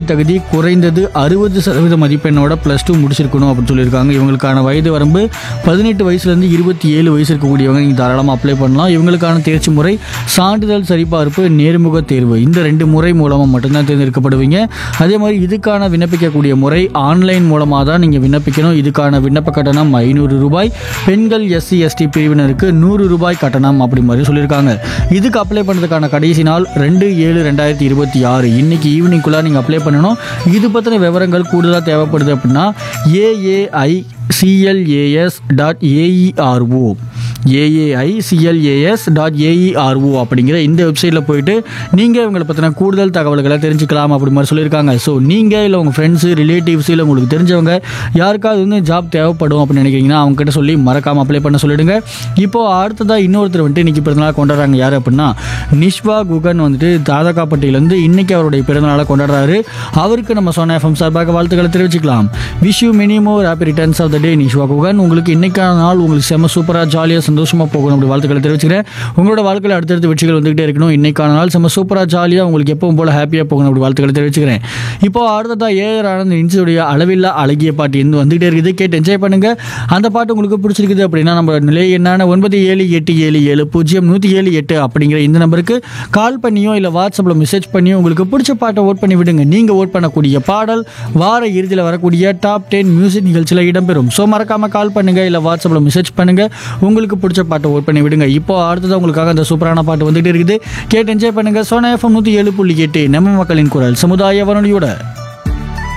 தகுதி குறைந்தது அறுபது சதவீத மதிப்பெண்ணோட ப்ளஸ் டூ முடிச்சிருக்கணும் அப்படின்னு சொல்லியிருக்காங்க இவங்களுக்கான வயது வரம்பு பதினெட்டு வயசுலேருந்து இருபத்தி ஏழு வயசு இருக்கக்கூடியவங்க நீங்கள் தாராளமாக அப்ளை பண்ணலாம் இவங்களுக்கான தேர்ச்சி முறை சான்றிதழ் சரிபார்ப்பு நேர்முக தேர்வு இந்த ரெண்டு முறை மூலமாக மட்டும்தான் தேர்ந்தெடுக்கப்படுவீங்க அதே மாதிரி இதுக்கான விண்ணப்பிக்கக்கூடிய முறை ஆன்லைன் மூலமாக தான் நீங்கள் விண்ணப்பிக்கணும் இதுக்கான விண்ணப்ப கட்டணம் ஐநூறு ரூபாய் பெண்கள் எஸ்சி எஸ்டி பிரிவினருக்கு நூறு ரூபாய் கட்டணம் அப்படி மாதிரி சொல்லியிருக்காங்க இதுக்கு அப்ளை பண்ணுறதுக்கான கடைசி நாள் ரெண்டு ஏழு ரெண்டாயிரத்தி இருபத்தி ஆறு இன்னைக்கு ஈவினிங்குள்ளே நீங்கள் அப்ளை பண்ணணும் இது பற்றின விவரங்கள் கூடுதலாக தேவைப்படுது அப்படின்னா AAI CLAS dot AERO AAI CLAS dot AERO அப்படிங்கிற இந்த வெப்சைட்டில் போயிட்டு நீங்கள் இவங்களை பற்றின கூடுதல் தகவல்களை தெரிஞ்சுக்கலாம் அப்படி மாதிரி சொல்லியிருக்காங்க ஸோ நீங்கள் இல்லை உங்கள் ஃப்ரெண்ட்ஸு ரிலேட்டிவ்ஸ் இல்லை உங்களுக்கு தெரிஞ்சவங்க யாருக்காவது வந்து ஜாப் தேவைப்படும் அப்படின்னு நினைக்கிறீங்கன்னா அவங்க கிட்ட சொல்லி மறக்காமல் அப்ளை பண்ண சொல்லிடுங்க இப்போ அடுத்ததாக இன்னொருத்தர் வந்துட்டு இன்னைக்கு பிறந்தநாள் கொண்டாடுறாங்க யார் அப்படின்னா நிஷ்வா குகன் வந்துட்டு தாதகாப்பட்டியிலேருந்து இன்னைக்கு அவருடைய பிறந்தநாளை கொண்டாடுறாரு அவருக்கு நம்ம சொன்ன எஃப்எம் சார்பாக வாழ்த்துக்களை தெரிவிச்சுக்கலாம் wish you many more happy returns of the day நிஷ்வா குகன் உங்களுக்கு இன்னைக்கான நாள் உங்களுக்கு செம சூப்பராக ஜாலியாக சந்தோஷமாக போகணும் அப்படி வாழ்த்துக்களை தெரிவிச்சுக்கிறேன் உங்களோட வாழ்க்கையில் அடுத்தடுத்த வெற்றிகள் வந்துகிட்டே இருக்கணும் இன்னைக்கான நாள் செம சூப்பராக ஜாலியாக உங்களுக்கு எப்பவும் போல ஹாப்பியாக போகணும் அப்படி வாழ்த்துக்களை தெரிவிச்சுக்கிறேன் இப்போ அடுத்ததாக ஏஆர் ஆனந்த் இன்சுடைய அளவில்லா அழகிய பாட்டு இருந்து வந்துகிட்டே இருக்குது கேட்டு என்ஜாய் பண்ணுங்க அந்த பாட்டு உங்களுக்கு பிடிச்சிருக்குது அப்படின்னா நம்ம நிலை என்னான ஒன்பது ஏழு எட்டு ஏழு ஏழு பூஜ்ஜியம் நூற்றி ஏழு எட்டு அப்படிங்கிற இந்த நம்பருக்கு கால் பண்ணியோ இல்லை வாட்ஸ்அப்பில் மெசேஜ் பண்ணியோ உங்களுக்கு பிடிச்ச பாட்டை ஓட் பண்ணி விடுங்க நீங்கள் ஓட் பண்ணக்கூடிய பாடல் வார இறுதியில் வரக்கூடிய டாப் டென் மியூசிக் நிகழ்ச்சியில் இடம்பெறும் ஸோ மறக்காமல் கால் பண்ணுங்க இல்லை வாட்ஸ்அப்பில் மெசேஜ் பண்ணுங்க உங்களுக்கு பிடிச்ச பாட்டை ஓட் பண்ணி விடுங்க இப்போ அடுத்தது உங்களுக்காக அந்த சூப்பரான பாட்டு வந்துகிட்டு இருக்குது கேட்டு என்ஜாய் பண்ணுங்க சோனா எஃப்எம் நூற்றி ஏழு புள்ளி எட்டு நம்ம மக்களின் குரல் சமுதாய வானொலியோட